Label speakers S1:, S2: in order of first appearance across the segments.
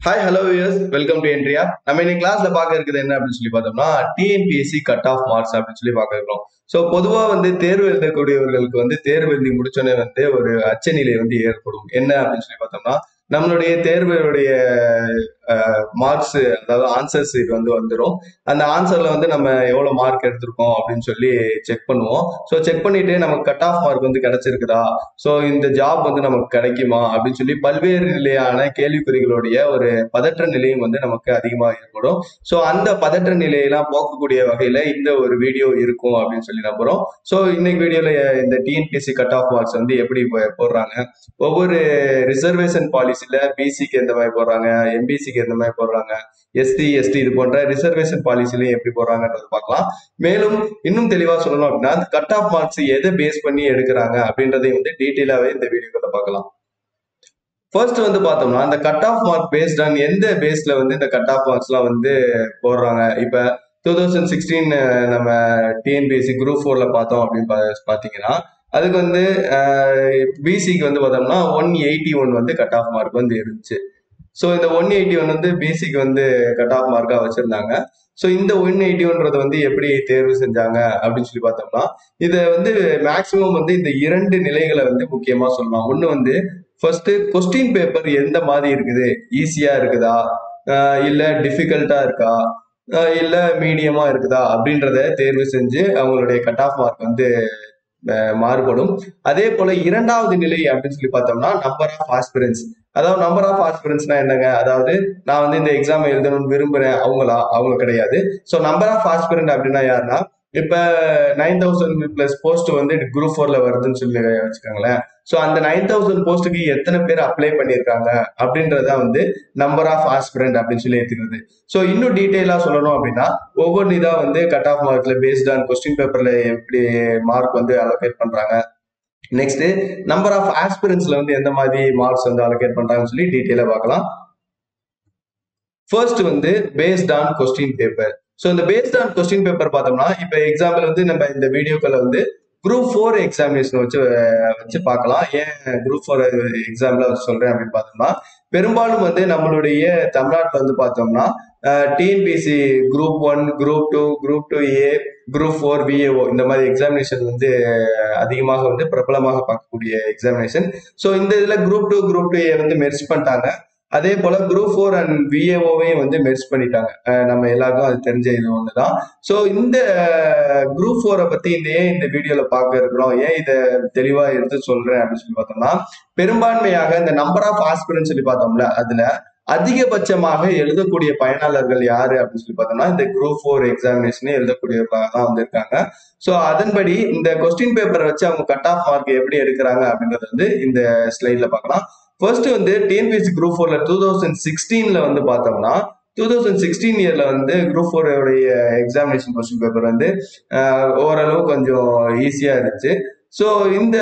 S1: hi hello views welcome to என்ட்ரியா நம்ம இன்னைக்கு கிளாஸ்ல பார்க்க இருக்குது என்ன அப்படின்னு சொல்லி பார்த்தோம்னா டிஎன்பிஎஸ்சி கட் ஆஃப் மார்க்ஸ் அப்படின்னு சொல்லி பார்க்க இருக்கிறோம் ஸோ பொதுவா வந்து தேர்வு எழுதக்கூடியவர்களுக்கு வந்து தேர்வு எழுதி முடிச்சோடனே வந்து ஒரு அச்சநிலை வந்து ஏற்படும் என்ன அப்படின்னு சொல்லி பார்த்தோம்னா நம்மளுடைய தேர்வுடைய மார்க்ஸ் அதாவது ஆன்சர் சீட் வந்து வந்துடும் அந்த ஆன்சர்ல வந்து நம்ம எவ்வளவு மார்க் எடுத்திருக்கோம் அப்படின்னு சொல்லி செக் பண்ணுவோம் ஸோ செக் பண்ணிட்டு நமக்கு கட் ஆஃப் மார்க் வந்து கிடைச்சிருக்குதா ஸோ இந்த ஜாப் வந்து நமக்கு கிடைக்குமா அப்படின்னு சொல்லி பல்வேறு நிலையான கேள்விக்குறிகளுடைய ஒரு பதற்ற நிலையும் வந்து நமக்கு அதிகமாக ஏற்படும் ஸோ அந்த பதற்ற நிலையெல்லாம் போக்கக்கூடிய வகையில இந்த ஒரு வீடியோ இருக்கும் அப்படின்னு சொல்லி நம்புறோம் ஸோ இன்னைக்கு வீடியோல இந்த டிஎன்பிஎஸ்சி கட் ஆஃப் மார்க்ஸ் வந்து எப்படி போ- போடுறாங்க ஒவ்வொரு ரிசர்வேஷன் பாலிசில பிசிக்கு எந்த மாதிரி போடுறாங்க எம்பிசிக்கு எந்த மாதிரி போடுறாங்க எஸ்டி எஸ்டி இது போன்ற ரிசர்வேஷன் பாலிசிலையும் எப்படி போடுறாங்கன்றது பார்க்கலாம் மேலும் இன்னும் தெளிவா சொல்லணும் அப்படின்னா கட் ஆஃப் மார்க்ஸ் எதை பேஸ் பண்ணி எடுக்கிறாங்க அப்படின்றதையும் வந்து டீட்டெயிலாவே இந்த வீடியோக்குள்ள பார்க்கலாம் ஃபர்ஸ்ட் வந்து பார்த்தோம்னா இந்த cut off mark based on எந்த பேஸ்ல வந்து இந்த கட் ஆஃப் மார்க்ஸ்லாம் வந்து போடுறாங்க இப்ப டூ தௌசண்ட் சிக்ஸ்டீன் நம்ம டிஎன்பிஎஸ்சி குரூப் ஃபோர்ல பார்த்தோம் அப்படின்னு பா- பார்த்தீங்கன்னா அதுக்கு வந்து பிசிக்கு வந்து பார்த்தோம்னா ஒன் எயிட்டி ஒன் வந்து கட் ஆஃப் மார்க் வந்து இருந்துச்சு ஸோ இந்த ஒன் எயிட்டி ஒன் வந்து பிசிக்கு வந்து கட் ஆஃப் மார்க்காக வச்சிருந்தாங்க ஸோ இந்த ஒன் எயிட்டி ஒன்றது வந்து எப்படி தேர்வு செஞ்சாங்க அப்படின்னு சொல்லி பார்த்தோம்னா இதை வந்து மேக்சிமம் வந்து இந்த இரண்டு நிலைகளை வந்து முக்கியமா சொல்லலாம் ஒன்று வந்து ஃபர்ஸ்ட் கொஸ்டின் பேப்பர் எந்த மாதிரி இருக்குது ஈஸியா இருக்குதா ஆஹ் இல்ல டிஃபிகல்ட்டா இருக்கா ஆஹ் இல்ல மீடியமா இருக்குதா அப்படின்றத தேர்வு செஞ்சு அவங்களுடைய கட் ஆஃப் மார்க் வந்து ஆஹ் மாறுபடும் அதே போல இரண்டாவது நிலை அப்படின்னு சொல்லி பார்த்தோம்னா நம்பர் ஆஃப் ஆஸ்பிரன்ஸ் அதாவது நம்பர் ஆஃப் ஆஸ்பிரன்ஸ்னா என்னங்க அதாவது நான் வந்து இந்த எக்ஸாம் எழுதணும்னு விரும்புறேன் அவங்களா அவங்க கிடையாது ஸோ நம்பர் ஆஃப் ஆஸ்பிரண்ட் அப்படின்னா யாருன்னா இப்ப நைன் தௌசண்ட் பிளஸ் போஸ்ட் வந்து குரூப் ஃபோர்ல வருதுன்னு சொல்லி வச்சுக்கோங்களேன் ஸோ அந்த நைன் தௌசண்ட் போஸ்ட்டுக்கு எத்தனை பேர் அப்ளை பண்ணியிருக்காங்க அப்படின்றத வந்து நம்பர் ஆஃப் ஆஸ்பிரண்ட் அப்படின்னு சொல்லி எடுத்துக்கிறது ஸோ இன்னும் டீட்டெயிலாக சொல்லணும் அப்படின்னா ஒவ்வொரு இதா வந்து கட் ஆஃப் மார்க்ல பேஸ்ட் ஆன் கொஸ்டின் பேப்பர்ல எப்படி மார்க் வந்து அலோகேட் பண்றாங்க நெக்ஸ்ட் நம்பர் ஆஃப் ஆஸ்பிரன்ஸ்ல வந்து எந்த மாதிரி மார்க்ஸ் வந்து அலோகேட் பண்றாங்கன்னு சொல்லி டீட்டெயிலாக பார்க்கலாம் ஃபர்ஸ்ட் வந்து based on question paper so இந்த பேஸ்ட் ஆன் கொஸ்டின் பேப்பர் பார்த்தோம்னா இப்போ எக்ஸாம்பிள் வந்து நம்ம இந்த வீடியோக்களை வந்து குரூப் ஃபோர் எக்ஸாமினேஷன் வச்சு அஹ், வச்சு பார்க்கலாம் ஏன் குரூப் ஃபோர் எக்ஸாம்பிள் வச்சு சொல்றேன் அப்படின்னு பார்த்தோம்னா பெரும்பாலும் வந்து நம்மளுடைய தமிழ்நாட்டில் வந்து பார்த்தோம்னா TNPC group one group two group two A group four VAO இந்த மாதிரி எக்ஸாமினேஷன் வந்து அஹ், அதிகமாக வந்து பிரபலமாக பார்க்கக்கூடிய எக்ஸாமினேஷன் ஸோ இந்த இதில் group two group two A வந்து மெர்ஜ் பண்ணிட்டாங்க அதே போல குரூப் ஃபோர் அண்ட் விஏஓவையும் வந்து மெர்ஜ் பண்ணிட்டாங்க அஹ் நம்ம எல்லாருக்கும் அது தெரிஞ்ச இது ஒண்ணுதான் ஸோ இந்த குரூப் ஃபோரை பத்தி இந்த ஏன் இந்த வீடியோல பார்க்க இருக்கிறோம் ஏன் இதை தெளிவா எடுத்து சொல்றேன் அப்படின்னு சொல்லி பார்த்தோம்னா பெரும்பான்மையாக இந்த நம்பர் ஆஃப் ஆஸ்பிரன்ட் சொல்லி பார்த்தோம்ல அதுல அதிகபட்சமாக எழுதக்கூடிய பயனாளர்கள் யாரு அப்படின்னு சொல்லி பார்த்தோம்னா இந்த குரூப் ஃபோர் எக்ஸாமினேஷன் எழுதக்கூடியவர்களாக தான் வந்திருக்காங்க ஸோ அதன்படி இந்த கொஸ்டின் பேப்பரை வச்சு அவங்க கட் ஆஃப் மார்க் எப்படி எடுக்கிறாங்க அப்படின்றது வந்து இந்த ஸ்லைட்ல பார்க்கலாம் ஃபர்ஸ்ட் வந்து டிஎன்பிஎஸ்சி குரூப் ஃபோர்ல டூ தௌசண்ட் சிக்ஸ்டீன்ல வந்து பார்த்தோம்னா டூ தௌசண்ட் சிக்ஸ்டீன் இயர்ல வந்து குரூப் ஃபோருடைய எக்ஸாமினேஷன் கொஸ்டின் பேப்பர் வந்து ஆஹ், ஓரளவு கொஞ்சம் ஈஸியா இருந்துச்சு ஸோ இந்த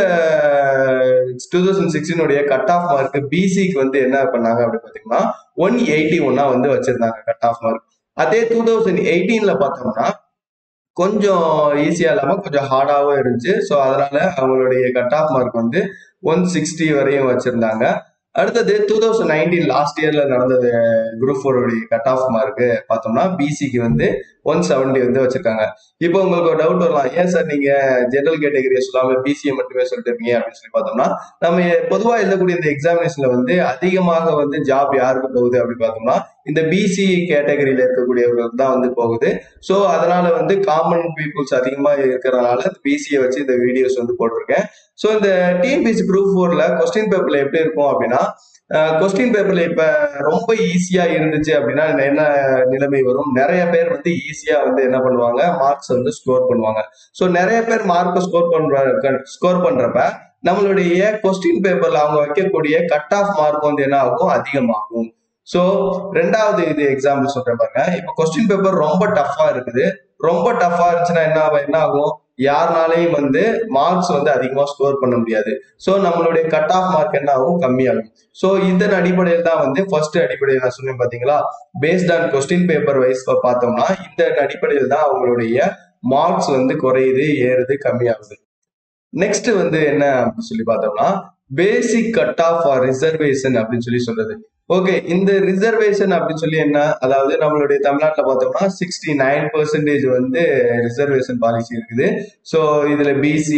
S1: டூ தௌசண்ட் சிக்ஸ்டீனுடைய கட் ஆஃப் மார்க் பிசிக்கு வந்து என்ன பண்ணாங்க அப்படின்னு பார்த்தீங்கன்னா ஒன் எயிட்டி ஒன்னா வந்து வச்சிருந்தாங்க கட் ஆஃப் மார்க் அதே டூ தௌசண்ட் எயிட்டீன்ல பார்த்தோம்னா கொஞ்சம் ஈஸியா இல்லாம கொஞ்சம் ஹார்டாவும் இருந்துச்சு ஸோ அதனால அவங்களுடைய கட் ஆஃப் மார்க் வந்து ஒன் சிக்ஸ்டி வரையும் வச்சிருந்தாங்க அடுத்தது டூ தௌசண்ட் நைன்டீன் லாஸ்ட் இயர்ல நடந்தது குரூப் ஃபோருடைய கட் ஆஃப் மார்க் பார்த்தோம்னா பிசிக்கு வந்து ஒன் செவன்டி வந்து வச்சிருக்காங்க இப்போ உங்களுக்கு ஒரு டவுட் வரலாம் ஏன் சார் நீங்க ஜெனரல் கேட்டகரியை சொல்லாம பிசிஏ மட்டுமே சொல்லிட்டு இருக்கீங்க அப்படின்னு சொல்லி பார்த்தோம்னா நம்ம பொதுவா எழுதக்கூடிய இந்த எக்ஸாமினேஷன்ல வந்து அதிகமாக வந்து ஜாப் யாருக்கு போகுது அப்படின்னு பார்த்தோம்னா இந்த பிசி கேட்டகரியில இருக்கக்கூடியவர்களுக்கு தான் வந்து போகுது ஸோ அதனால வந்து காமன் பீப்புள்ஸ் அதிகமா இருக்கிறனால பிசியை வச்சு இந்த வீடியோஸ் வந்து போட்டிருக்கேன் ஸோ இந்த டிஎன்பிசி குரூப் ஃபோர்ல கொஸ்டின் பேப்பர்ல எப்படி இருக்கும் அப்படின்னா கொஸ்டின் பேப்பர்ல இப்ப ரொம்ப ஈஸியா இருந்துச்சு அப்படின்னா என்ன நிலைமை வரும் நிறைய பேர் வந்து ஈஸியா வந்து என்ன பண்ணுவாங்க மார்க்ஸ் வந்து ஸ்கோர் பண்ணுவாங்க ஸோ நிறைய பேர் மார்க்கை ஸ்கோர் பண்ற ஸ்கோர் பண்றப்ப நம்மளுடைய கொஸ்டின் பேப்பர்ல அவங்க வைக்கக்கூடிய கட் ஆஃப் மார்க் வந்து என்ன ஆகும் அதிகமாகும் ஸோ ரெண்டாவது இது எக்ஸாம்பிள் சொல்றேன் பாருங்க இப்போ கொஸ்டின் பேப்பர் ரொம்ப டஃப்பா இருக்குது ரொம்ப டஃப்பா இருந்துச்சுன்னா என்ன ஆகும் என்ன ஆகும் யாருனாலையும் வந்து மார்க்ஸ் வந்து அதிகமா ஸ்கோர் பண்ண முடியாது ஸோ நம்மளுடைய கட் ஆஃப் மார்க் என்ன ஆகும் கம்மியாகும் ஸோ இதன் அடிப்படையில் தான் வந்து ஃபர்ஸ்ட் அடிப்படையில் நான் சொன்னேன் பாத்தீங்களா based on question paper wise பார்த்தோம்னா இந்த அடிப்படையில் தான் அவங்களுடைய மார்க்ஸ் வந்து குறையுது ஏறுது கம்மியாகுது நெக்ஸ்ட் வந்து என்ன அப்படின்னு சொல்லி பார்த்தோம்னா basic cut off or reservation அப்படின்னு சொல்லி சொல்றது ஓகே இந்த ரிசர்வேஷன் அப்படின்னு சொல்லி என்ன அதாவது நம்மளுடைய தமிழ்நாட்டில் பார்த்தோம்னா சிக்ஸ்டி நைன் பர்சன்டேஜ் வந்து ரிசர்வேஷன் பாலிசி இருக்குது ஸோ இதுல பிசி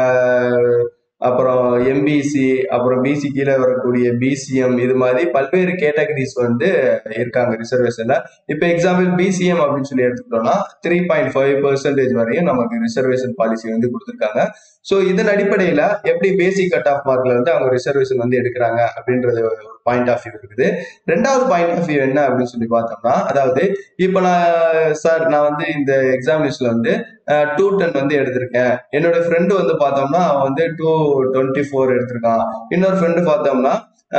S1: அப்புறம் எம்பிசி அப்புறம் பிசி கீழே வரக்கூடிய பிசிஎம் இது மாதிரி பல்வேறு கேட்டகரிஸ் வந்து இருக்காங்க ரிசர்வேஷன்ல இப்போ எக்ஸாம்பிள் பிசிஎம் அப்படின்னு சொல்லி எடுத்துக்கிட்டோம்னா த்ரீ பாயிண்ட் ஃபைவ் பர்சன்டேஜ் வரையும் நமக்கு ரிசர்வேஷன் பாலிசி வந்து கொடுத்துருக்காங்க ஸோ இதன் அடிப்படையில எப்படி பேசிக் கட் ஆஃப் மார்க்ல வந்து அவங்க ரிசர்வேஷன் வந்து எடுக்கிறாங்க அப்படின்றது ஒரு பாயிண்ட் ஆஃப் வியூ இருக்குது ரெண்டாவது பாயிண்ட் ஆஃப் வியூ என்ன அப்படின்னு சொல்லி பார்த்தோம்னா அதாவது இப்போ நான் சார் நான் வந்து இந்த எக்ஸாமினேஷன்ல வந்து டூ டென் வந்து எடுத்திருக்கேன் என்னோட ஃப்ரெண்டு வந்து பார்த்தோம்னா அவன் வந்து டூ டுவெண்ட்டி ஃபோர் எடுத்திருக்கான் இன்னொரு ஃப்ரெண்டு பார்த்தோம்னா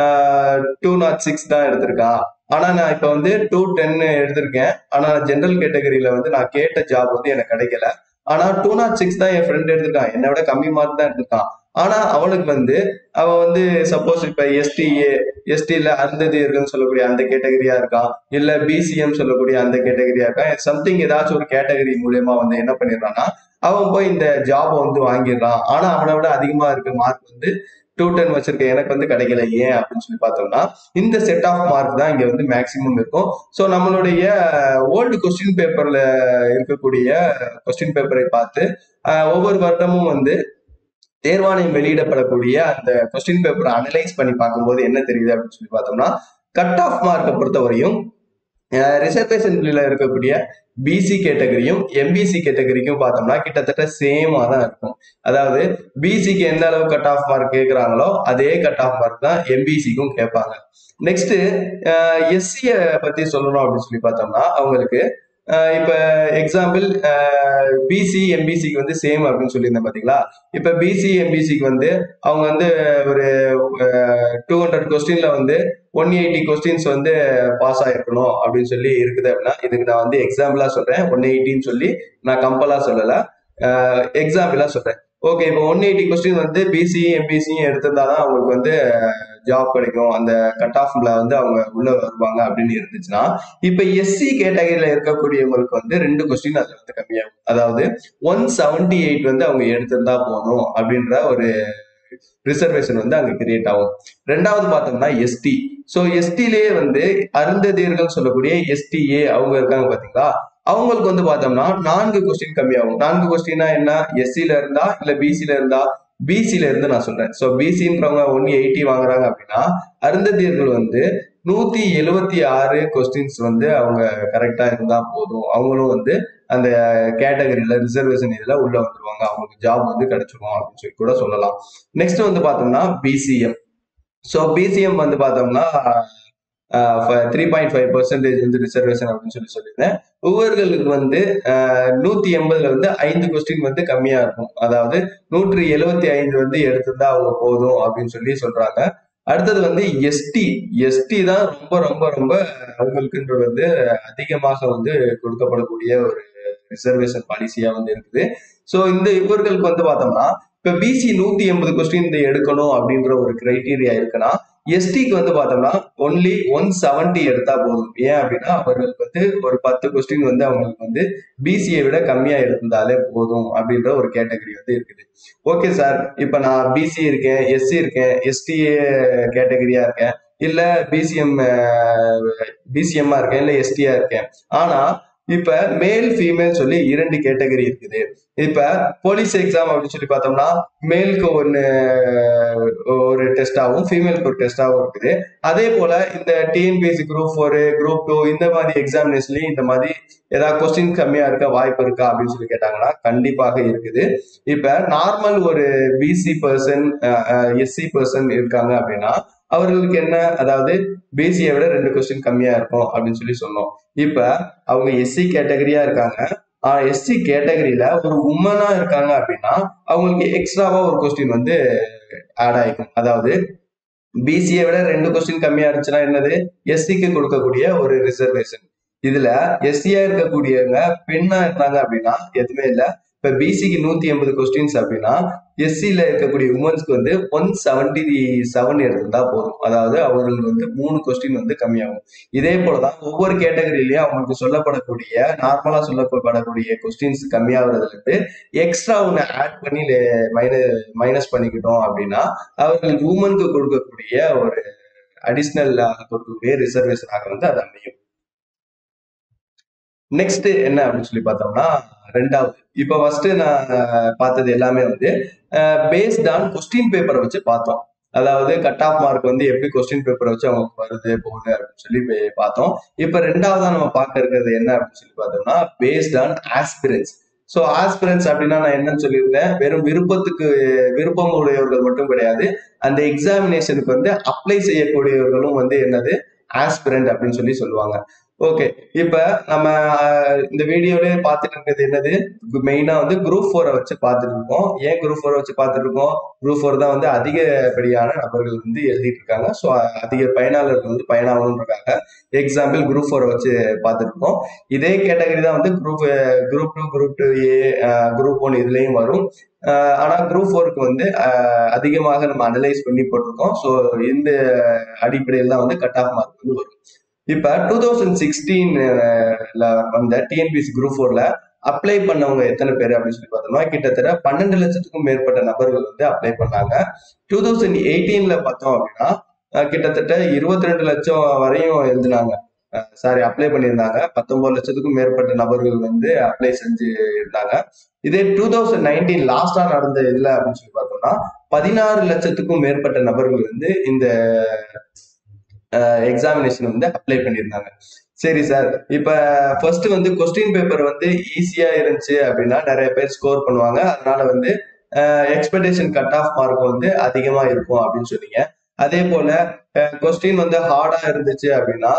S1: டூ நாட் சிக்ஸ் தான் எடுத்திருக்கான் ஆனா நான் இப்ப வந்து டூ டென் எடுத்திருக்கேன் ஆனா ஜென்ரல் கேட்டகரியில வந்து நான் கேட்ட ஜாப் வந்து எனக்கு கிடைக்கல ஆனா டூ நாட் சிக்ஸ் தான் என் ஃப்ரெண்ட் எடுத்திருக்கான் என்னை விட கம்மி மார்க் தான் எடுத்திருக்கான் ஆனா அவனுக்கு வந்து அவன் வந்து சப்போஸ் இப்ப எஸ்டிஏ எஸ்டில அருந்ததியர்கள் சொல்லக்கூடிய அந்த கேட்டகரியா இருக்கான் இல்ல பிசிஎம் சொல்லக்கூடிய அந்த கேட்டகரியா இருக்கான் சம்திங் ஏதாச்சும் ஒரு கேட்டகரி மூலியமா வந்து என்ன பண்ணிடுறான்னா அவன் போய் இந்த ஜாப் வந்து வாங்கிடுறான் ஆனா அவனை விட அதிகமா இருக்க மார்க் வந்து டூ டென் வச்சிருக்க எனக்கு வந்து கிடைக்கல ஏன் அப்படின்னு சொல்லி பார்த்தோம்னா இந்த செட் ஆஃப் மார்க் தான் இங்க வந்து மேக்சிமம் இருக்கும் ஸோ நம்மளுடைய ஓல்டு கொஸ்டின் பேப்பர்ல இருக்கக்கூடிய கொஸ்டின் பேப்பரை பார்த்து ஒவ்வொரு வருடமும் வந்து தேர்வாணையம் வெளியிடப்படக்கூடிய அந்த கொஸ்டின் பேப்பரை அனலைஸ் பண்ணி பார்க்கும்போது என்ன தெரியுது அப்படின்னு சொல்லி பார்த்தோம்னா கட் ஆஃப் மார்க்கை பொறுத்தவரையும் ரிசர்வேஷன்ல இருக்கக்கூடிய பிசி கேட்டகரியும் எம்பிசி கேட்டகரிக்கும் பார்த்தோம்னா கிட்டத்தட்ட சேமா தான் இருக்கும் அதாவது பிசிக்கு எந்த அளவு கட் ஆஃப் மார்க் கேட்குறாங்களோ அதே கட் ஆஃப் மார்க் தான் எம்பிசிக்கும் கேட்பாங்க நெக்ஸ்ட் எஸ்சியை பத்தி சொல்லணும் அப்படின்னு சொல்லி பார்த்தோம்னா அவங்களுக்கு இப்ப எக்ஸாம்பிள் பிசி எம்பிசிக்கு வந்து சேம் அப்படின்னு சொல்லியிருந்தேன் பாத்தீங்களா இப்ப பிசி எம்பிசிக்கு வந்து அவங்க வந்து ஒரு டூ ஹண்ட்ரட் கொஸ்டின்ல வந்து ஒன் எயிட்டி கொஸ்டின்ஸ் வந்து பாஸ் ஆயிருக்கணும் அப்படின்னு சொல்லி இருக்குது அப்படின்னா இதுக்கு நான் வந்து எக்ஸாம்பிளா சொல்றேன் ஒன் எயிட்டின்னு சொல்லி நான் கம்பலா சொல்லல எக்ஸாம்பிளா சொல்றேன் ஓகே இப்போ ஒன் எயிட்டி கொஸ்டின் வந்து பிசி எம்பிசியும் எடுத்திருந்தாதான் அவங்களுக்கு வந்து ஜாப் கிடைக்கும் அந்த கட் ஆஃப்ல வந்து அவங்க உள்ள வருவாங்க அப்படின்னு இருந்துச்சுன்னா இப்ப எஸ்சி கேட்டகரியில இருக்கக்கூடியவங்களுக்கு வந்து ரெண்டு கொஸ்டின் அதுல வந்து கம்மியாகும் அதாவது ஒன் செவன்டி எயிட் வந்து அவங்க எடுத்திருந்தா போதும் அப்படின்ற ஒரு ரிசர்வேஷன் வந்து அங்க கிரியேட் ஆகும் ரெண்டாவது பார்த்தோம்னா எஸ்டி ஸோ எஸ்டிலேயே வந்து அருந்ததியர்கள் சொல்லக்கூடிய எஸ்டிஏ அவங்க இருக்காங்க பாத்தீங்களா அவங்களுக்கு வந்து பார்த்தோம்னா நான்கு கொஸ்டின் கம்மியாகும் நான்கு கொஸ்டின்னா என்ன எஸ்சில இருந்தா இல்ல பிசில இருந்தா பிசில இருந்து நான் சொல்றேன் ஸோ பிசின்றவங்க ஒன் எயிட்டி வாங்குறாங்க அப்படின்னா அருந்ததியர்கள் வந்து நூத்தி எழுவத்தி ஆறு கொஸ்டின்ஸ் வந்து அவங்க கரெக்டா இருந்தா போதும் அவங்களும் வந்து அந்த கேட்டகரியில ரிசர்வேஷன் இதுல உள்ள வந்துருவாங்க அவங்களுக்கு ஜாப் வந்து கிடைச்சிரும் அப்படின்னு சொல்லி கூட சொல்லலாம் நெக்ஸ்ட் வந்து பார்த்தோம்னா பிசிஎம் ஸோ பிசிஎம் வந்து பார்த்தோம்னா த்ரீ பாயிண்ட் ஃபைவ் பர்சன்டேஜ் வந்து ரிசர்வேஷன் அப்படின்னு சொல்லி சொல்லியிருந்தேன் ஒவ்வொருகளுக்கு வந்து நூத்தி எண்பதுல வந்து ஐந்து கொஸ்டின் வந்து கம்மியா இருக்கும் அதாவது நூற்றி எழுவத்தி ஐந்து வந்து எடுத்திருந்தா அவங்க போதும் அப்படின்னு சொல்லி சொல்றாங்க அடுத்தது வந்து எஸ்டி எஸ்டி தான் ரொம்ப ரொம்ப ரொம்ப அவங்களுக்குன்றது வந்து அதிகமாக வந்து கொடுக்கப்படக்கூடிய ஒரு ரிசர்வேஷன் பாலிசியா வந்து இருக்குது ஸோ இந்த இவர்களுக்கு வந்து பார்த்தோம்னா இப்ப பிசி நூத்தி எண்பது கொஸ்டின் எடுக்கணும் அப்படின்ற ஒரு கிரைட்டீரியா இருக்குன்னா எஸ்டிக்கு வந்து பார்த்தோம்னா ஒன்லி ஒன் செவன்டி எடுத்தா போதும் ஏன் அப்படின்னா அவர்களுக்கு வந்து ஒரு பத்து கொஸ்டின் வந்து அவங்களுக்கு வந்து பிசியை விட கம்மியா இருந்தாலே போதும் அப்படின்ற ஒரு கேட்டகரி வந்து இருக்குது ஓகே சார் இப்ப நான் பிசி இருக்கேன் எஸ்சி இருக்கேன் எஸ்டிஏ கேட்டகரியா இருக்கேன் இல்ல பிசிஎம் பிசிஎம்மா இருக்கேன் இல்ல எஸ்டியா இருக்கேன் ஆனா இப்ப மேல் ஃபீமேல் சொல்லி இரண்டு கேட்டகரி இருக்குது இப்ப போலீஸ் எக்ஸாம் அப்படின்னு சொல்லி பார்த்தோம்னா மேலுக்கு ஒன்னு ஒரு டெஸ்டாகவும் ஃபீமேலுக்கு ஒரு டெஸ்டாகவும் இருக்குது அதே போல இந்த TNPSC group four group two இந்த மாதிரி எக்ஸாமினேஷன்லயும் இந்த மாதிரி ஏதாவது கொஸ்டின் கம்மியா இருக்க வாய்ப்பு இருக்கா அப்படின்னு சொல்லி கேட்டாங்கன்னா கண்டிப்பாக இருக்குது இப்ப நார்மல் ஒரு பிசி பர்சன் எஸ்சி பர்சன் இருக்காங்க அப்படின்னா அவர்களுக்கு என்ன அதாவது பிசியை விட ரெண்டு கொஸ்டின் கம்மியா இருக்கும் அப்படின்னு சொல்லி சொன்னோம் இப்ப அவங்க எஸ்சி கேட்டகரியா இருக்காங்க எஸ்சி கேட்டகரியில ஒரு உமனா இருக்காங்க அப்படின்னா அவங்களுக்கு எக்ஸ்ட்ராவா ஒரு கொஸ்டின் வந்து ஆட் ஆயிக்கும் அதாவது பிசியை விட ரெண்டு கொஸ்டின் கம்மியா இருந்துச்சுன்னா என்னது எஸ்சிக்கு கொடுக்கக்கூடிய ஒரு ரிசர்வேஷன் இதுல எஸ்சியா இருக்கக்கூடியவங்க பெண்ணா இருந்தாங்க அப்படின்னா எதுவுமே இல்ல இப்ப பிசிக்கு நூத்தி எண்பது கொஸ்டின்ஸ் அப்படின்னா எஸ்சில இருக்கக்கூடிய உமன்ஸ்க்கு வந்து ஒன் செவன்டி செவன் எடுத்திருந்தா போதும் அதாவது அவங்களுக்கு வந்து மூணு கொஸ்டின் வந்து கம்மியாகும் இதே போலதான் ஒவ்வொரு கேட்டகரியிலயும் அவங்களுக்கு சொல்லப்படக்கூடிய நார்மலா சொல்லப்படக்கூடிய கொஸ்டின்ஸ் கம்மியாகிறதுல இருந்து எக்ஸ்ட்ரா ஒன்று ஆட் பண்ணி மைனஸ் மைனஸ் பண்ணிக்கிட்டோம் அப்படின்னா அவர்களுக்கு உமனுக்கு கொடுக்கக்கூடிய ஒரு அடிஷ்னல் கொடுக்கக்கூடிய ரிசர்வேஷனாக வந்து அது அமையும் நெக்ஸ்ட் என்ன அப்படின்னு சொல்லி பார்த்தோம்னா ரெண்டாவது இப்போ ஃபர்ஸ்ட் நான் பார்த்தது எல்லாமே வந்து பேஸ்ட் ஆன் கொஸ்டின் பேப்பரை வச்சு பார்த்தோம் அதாவது கட் ஆஃப் மார்க் வந்து எப்படி கொஸ்டின் பேப்பரை வச்சு அவங்களுக்கு வருது போகுது அப்படின்னு சொல்லி பே- பார்த்தோம் இப்போ ரெண்டாவதா நம்ம பார்க்க இருக்கிறது என்ன அப்படின்னு சொல்லி பார்த்தோம்னா based on aspirants so aspirants அப்படின்னா நான் என்னன்னு சொல்லியிருந்தேன் வெறும் விருப்பத்துக்கு விருப்பம் உடையவர்கள் மட்டும் கிடையாது அந்த எக்ஸாமினேஷனுக்கு வந்து அப்ளை செய்யக்கூடியவர்களும் வந்து என்னது ஆஸ்பிரண்ட் அப்படின்னு சொல்லி சொல்லுவாங்க ஓகே இப்ப நம்ம ஆஹ், இந்த வீடியோலயே பார்த்துட்டு இருக்கிறது என்னது மெயினா வந்து குரூப் ஃபோரை வச்சு பார்த்துட்டு இருக்கோம் ஏன் குரூப் ஃபோரை வச்சு பார்த்துட்டு இருக்கோம் குரூப் ஃபோர் தான் வந்து அதிகப்படியான நபர்கள் வந்து எழுதிட்டு இருக்காங்க ஸோ அதிக பயனாளர்கள் வந்து பயனாகணுன்றக்காக எக்ஸாம்பிள் குரூப் ஃபோரை வச்சு பார்த்துட்டு இருக்கோம் இதே கேட்டகரி தான் வந்து group group two group two A group one இதுலயும் வரும் ஆஹ் ஆனா குரூப் ஃபோருக்கு வந்து ஆஹ் அதிகமாக நம்ம அனலைஸ் பண்ணி போட்டிருக்கோம் ஸோ இந்த அடிப்படையில் தான் வந்து கட் ஆஃப் மார்க் வந்து வரும் இப்ப டூ தௌசண்ட் சிக்ஸ்டீன்ல வந்த டிஎன்பிசி குரூப் ஃபோர்ல அப்ளை பண்ணவங்க எத்தனை பேர் அப்படின்னு சொல்லி பார்த்தோம்னா கிட்டத்தட்ட பன்னெண்டு லட்சத்துக்கும் மேற்பட்ட நபர்கள் வந்து அப்ளை பண்ணாங்க டூ தௌசண்ட் எயிட்டீன்ல பார்த்தோம் அப்படின்னா அஹ் கிட்டத்தட்ட இருபத்தி ரெண்டு லட்சம் வரையும் எழுதினாங்க சாரி அப்ளை பண்ணியிருந்தாங்க பத்தொன்பது லட்சத்துக்கும் மேற்பட்ட நபர்கள் வந்து அப்ளை செஞ்சு இருந்தாங்க இதே டூ தௌசண்ட் நைன்டீன் லாஸ்டா நடந்த இதுல அப்படின்னு சொல்லி பார்த்தோம்னா பதினாறு லட்சத்துக்கும் மேற்பட்ட நபர்கள் வந்து இந்த எக்ஸாமினேஷன் வந்து அப்ளை பண்ணியிருந்தாங்க சரி சார் இப்ப ஃபர்ஸ்ட் வந்து கொஸ்டின் பேப்பர் வந்து ஈஸியா இருந்துச்சு அப்படின்னா நிறைய பேர் ஸ்கோர் பண்ணுவாங்க அதனால வந்து எக்ஸ்பெக்டேஷன் கட் ஆஃப் மார்க் வந்து அதிகமா இருக்கும் அப்படின்னு சொன்னீங்க அதே போல கொஸ்டின் வந்து ஹார்டா இருந்துச்சு அப்படின்னா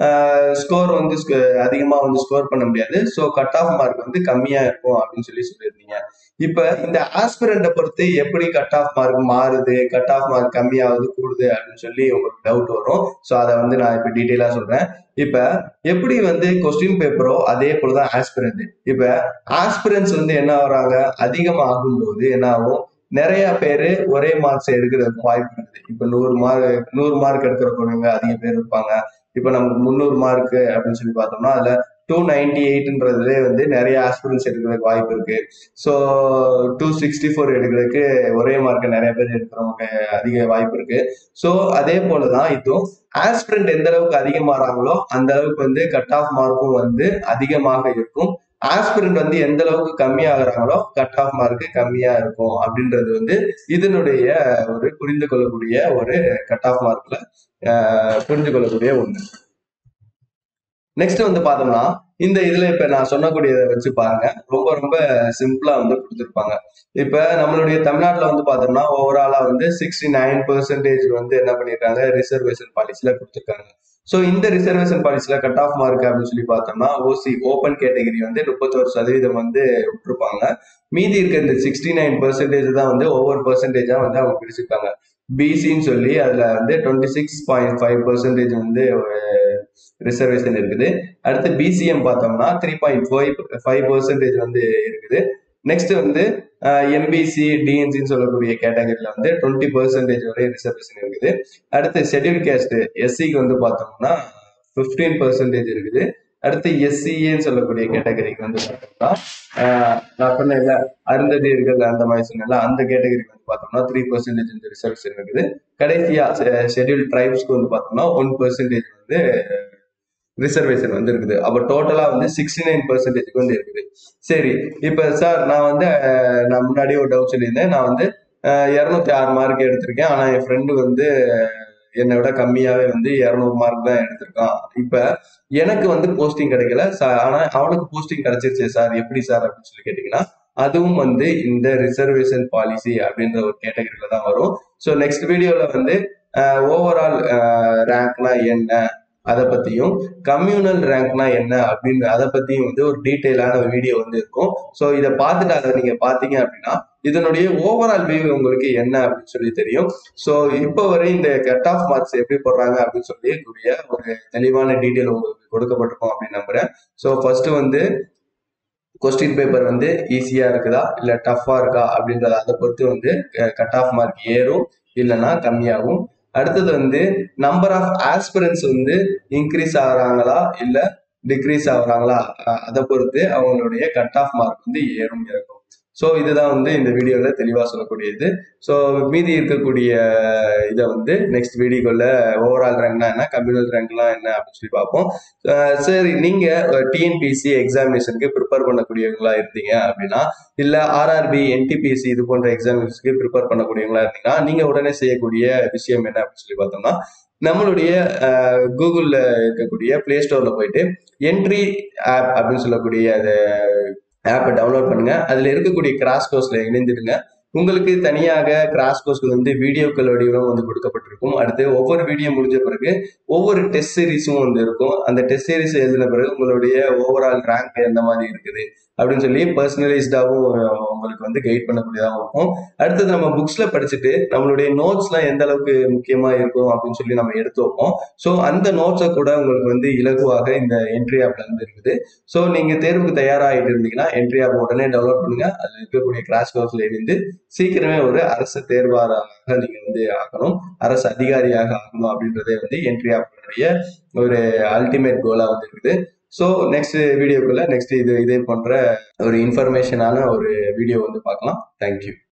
S1: ஸ்கோர் வந்து sc- அதிகமா வந்து ஸ்கோர் பண்ண முடியாது ஸோ கட் ஆஃப் மார்க் வந்து கம்மியா இருக்கும் அப்படின்னு சொல்லி சொல்லியிருந்தீங்க இப்ப இந்த ஆஸ்பிரண்ட்டை பொறுத்து எப்படி கட் ஆஃப் மார்க் மாறுது கட் ஆஃப் மார்க் கம்மியாகுது கூடுது அப்படின்னு சொல்லி உங்களுக்கு டவுட் வரும் ஸோ அதை வந்து நான் இப்ப டீட்டெயிலா சொல்றேன் இப்ப எப்படி வந்து கொஸ்டின் பேப்பரோ அதே போலதான் ஆஸ்பிரண்ட் இப்ப ஆஸ்பிரன்ஸ் வந்து என்ன ஆகுறாங்க அதிகமாகும் போது என்ன ஆகும் நிறைய பேரு ஒரே மார்க்ஸ் எடுக்கிறதுக்கு வாய்ப்பு இருக்குது இப்ப நூறு மார்க் நூறு மார்க் எடுக்கிறவங்க அதிக பேர் இருப்பாங்க இப்ப நமக்கு முந்நூறு மார்க் அப்படின்னு சொல்லி பார்த்தோம்னா அதுல டூ நைன்டி எயிட்ன்றதுல வந்து நிறைய ஆஸ்பிரன்ஸ் எடுக்கிறதுக்கு வாய்ப்பு இருக்கு ஸோ டூ சிக்ஸ்டி ஃபோர் எடுக்கிறதுக்கு ஒரே மார்க் நிறைய பேர் எடுக்கிறவங்க அதிக வாய்ப்பு இருக்கு ஸோ அதே போலதான் இதுவும் ஆஸ்பிரண்ட் எந்த அளவுக்கு அதிகமாறாங்களோ அந்த அளவுக்கு வந்து கட் ஆஃப் மார்க்கும் வந்து அதிகமாக இருக்கும் ஆஸ்பிரண்ட் வந்து எந்த அளவுக்கு கம்மியாகிறாங்களோ கட் ஆஃப் மார்க் கம்மியா இருக்கும் அப்படின்றது வந்து இதனுடைய ஒரு புரிந்து கொள்ளக்கூடிய ஒரு கட் ஆஃப் மார்க்ல புரிந்து கொள்ளக்கூடிய ஒண்ணு நெக்ஸ்ட் வந்து பார்த்தோம்னா இந்த இதுல இப்ப நான் சொன்னக்கூடியதை வச்சு பாருங்க ரொம்ப ரொம்ப சிம்பிளா வந்து கொடுத்துருப்பாங்க இப்ப நம்மளுடைய தமிழ்நாட்டுல வந்து பார்த்தோம்னா ஓவராலா வந்து சிக்ஸ்டி நைன் பெர்சன்டேஜ் வந்து என்ன பண்ணிருக்காங்க ரிசர்வேஷன் பாலிசில கொடுத்துருக்காங்க ஸோ இந்த ரிசர்வேஷன் பாலிசில கட் ஆஃப் மார்க் அப்படின்னு சொல்லி பார்த்தோம்னா ஓசி ஓப்பன் கேட்டகரி வந்து முப்பத்தோரு சதவீதம் வந்து விட்டுருப்பாங்க மீதி இருக்க இந்த சிக்ஸ்டி நைன் பெர்சன்டேஜ் தான் வந்து ஒவ்வொரு பெர்சன்டேஜா வந்து அவங்க பிரிச்சிருக்காங்க பிசின்னு சொல்லி அதுல வந்து twenty six point five percentage வந்து ரிசர்வேஷன் இருக்குது அடுத்து பிசிஎம் பார்த்தோம்னா three point five five percentage வந்து இருக்குது நெக்ஸ்ட் வந்து எம்பிசி டிஎன்சின்னு சொல்லக்கூடிய கேட்டகரியில வந்து டுவெண்ட்டி பர்சன்டேஜ் வரை ரிசர்வேஷன் இருக்குது அடுத்து ஷெட்யூல் கேஸ்ட் எஸ்சிக்கு வந்து பார்த்தோம்னா ஃபிஃப்டீன் பர்சன்டேஜ் இருக்குது அடுத்து எஸ்சிஏன்னு சொல்லக்கூடிய கேட்டகரிக்கு வந்து பார்த்தோம்னா ஆஹ் நான் சொன்னேன்ல அருந்ததியர்கள் அந்த மாதிரி சொன்னேன்ல அந்த கேட்டகரிக்கு வந்து பார்த்தோம்னா த்ரீ பர்சன்டேஜ் வந்து ரிசர்வேஷன் இருக்குது கடைசியா ஷெட்யூல் ட்ரைப்ஸ்க்கு வந்து பார்த்தோம்னா ஒன் பர்சன்டேஜ் வந்து ரிசர்வேஷன் வந்து இருக்குது அப்ப டோட்டலா வந்து சிக்ஸ்டி நைன் பர்சன்டேஜ்க்கு வந்து இருக்குது சரி இப்ப சார் நான் வந்து அஹ், நான் முன்னாடியே ஒரு டவுட் சொல்லியிருந்தேன் நான் வந்து இரநூத்தி ஆறு மார்க் எடுத்திருக்கேன் ஆனா என் ஃப்ரெண்டு வந்து என்னை விட கம்மியாவே வந்து இரநூறு மார்க் தான் எடுத்திருக்கான் இப்ப எனக்கு வந்து போஸ்டிங் கிடைக்கல ச- ஆனா அவனுக்கு போஸ்டிங் கிடைச்சிருச்சு சார் எப்படி சார் அப்படின்னு சொல்லி கேட்டீங்கன்னா அதுவும் வந்து இந்த ரிசர்வேஷன் பாலிசி அப்படின்ற ஒரு கேட்டகரியில தான் வரும் ஸோ நெக்ஸ்ட் வீடியோல வந்து ஓவரால் ரேங்க்னா என்ன அதை பத்தியும் கம்யூனல் ரேங்க்னா என்ன அப்படின்னு அதை பத்தியும் வந்து ஒரு டீட்டெயிலான வீடியோ வந்து இருக்கும் ஸோ இதை பார்த்துட்டு அதை நீங்க பாத்தீங்க அப்படின்னா இதனுடைய ஓவரால் வியூ உங்களுக்கு என்ன அப்படின்னு சொல்லி தெரியும் ஸோ இப்போ வரை இந்த கட் ஆஃப் மார்க்ஸ் எப்படி போடுறாங்க அப்படின்னு சொல்லி கூடிய ஒரு தெளிவான டீட்டெயில் உங்களுக்கு கொடுக்கப்பட்டிருக்கும் அப்படின்னு நம்புறேன் ஸோ ஃபர்ஸ்ட் வந்து கொஸ்டின் பேப்பர் வந்து ஈஸியா இருக்குதா இல்ல டஃப்பா இருக்கா அப்படின்றத அதை பொறுத்து வந்து கட் ஆஃப் மார்க் ஏறும் இல்லைன்னா கம்மியாகும் அடுத்தது வந்து நம்பர் ஆஃப் ஆஸ்பிரன்ஸ் வந்து இன்க்ரீஸ் ஆகுறாங்களா இல்ல டிக்ரீஸ் ஆகுறாங்களா அஹ் அதை பொறுத்து அவங்களுடைய கட் ஆஃப் மார்க் வந்து ஏறும் இருக்கும் ஸோ இதுதான் வந்து இந்த வீடியோவில் தெளிவாக சொல்லக்கூடியது ஸோ மீதி இருக்கக்கூடிய இதை வந்து நெக்ஸ்ட் வீடியோக்குள்ள ஓவரால் ரேங்க்னா என்ன கம்யூனல் ரேங்க்லாம் என்ன அப்படின்னு சொல்லி பார்ப்போம் அஹ் சரி நீங்கள் டிஎன்பிசி எக்ஸாமினேஷனுக்கு ப்ரிப்பேர் பண்ணக்கூடியவங்களா இருந்தீங்க அப்படின்னா இல்லை ஆர்ஆர்பி என்டிபிசி இது போன்ற எக்ஸாமினேஷனுக்கு ப்ரிப்பேர் பண்ணக்கூடியவங்களா இருந்தீங்கன்னா நீங்கள் உடனே செய்யக்கூடிய விஷயம் என்ன அப்படின்னு சொல்லி பார்த்தோம்னா நம்மளுடைய கூகுளில் இருக்கக்கூடிய ப்ளே ஸ்டோரில் போயிட்டு என்ட்ரி ஆப் அப்படின்னு சொல்லக்கூடிய அது ஆப்பை டவுன்லோட் பண்ணுங்க அதில் இருக்கக்கூடிய கிராஸ் கோர்ஸில் இணைந்துடுங்க உங்களுக்கு தனியாக கிராஸ் கோர்ஸ்க்கு வந்து வீடியோக்கள் வடிவம் வந்து கொடுக்கப்பட்டிருக்கும் அடுத்து ஒவ்வொரு வீடியோ முடிஞ்ச பிறகு ஒவ்வொரு டெஸ்ட் சீரிஸும் வந்து இருக்கும் அந்த டெஸ்ட் சீரிஸ் எழுதின பிறகு உங்களுடைய ஓவரால் ரேங்க் எந்த மாதிரி இருக்குது அப்படின்னு சொல்லி பர்சனலைஸ்டாகவும் உங்களுக்கு வந்து கைட் பண்ணக்கூடியதாகவும் இருக்கும் அடுத்தது நம்ம புக்ஸ்ல படிச்சுட்டு நம்மளுடைய நோட்ஸ்லாம் எந்த அளவுக்கு முக்கியமா இருக்கும் அப்படின்னு சொல்லி நம்ம எடுத்து வைப்போம் ஸோ அந்த நோட்ஸை கூட உங்களுக்கு வந்து இலகுவாக இந்த என்ட்ரி ஆப்ல இருந்து இருக்குது ஸோ நீங்க தேர்வுக்கு தயாராகிட்டு இருந்தீங்கன்னா என்ட்ரி ஆப் உடனே டவுன்லோட் பண்ணுங்க அதுல இருக்கக்கூடிய கிளாஸ் கோர்ஸ்ல இருந்து சீக்கிரமே ஒரு அரசு தேர்வாளராக நீங்க வந்து ஆகணும் அரசு அதிகாரியாக ஆகணும் அப்படின்றதே வந்து என்ட்ரி ஆப்னுடைய ஒரு அல்டிமேட் கோலா வந்து இருக்குது ஸோ நெக்ஸ்ட் வீடியோக்குள்ள நெக்ஸ்ட் இது இதே போன்ற ஒரு இன்ஃபர்மேஷனான ஒரு வீடியோ வந்து பார்க்கலாம் தேங்க்யூ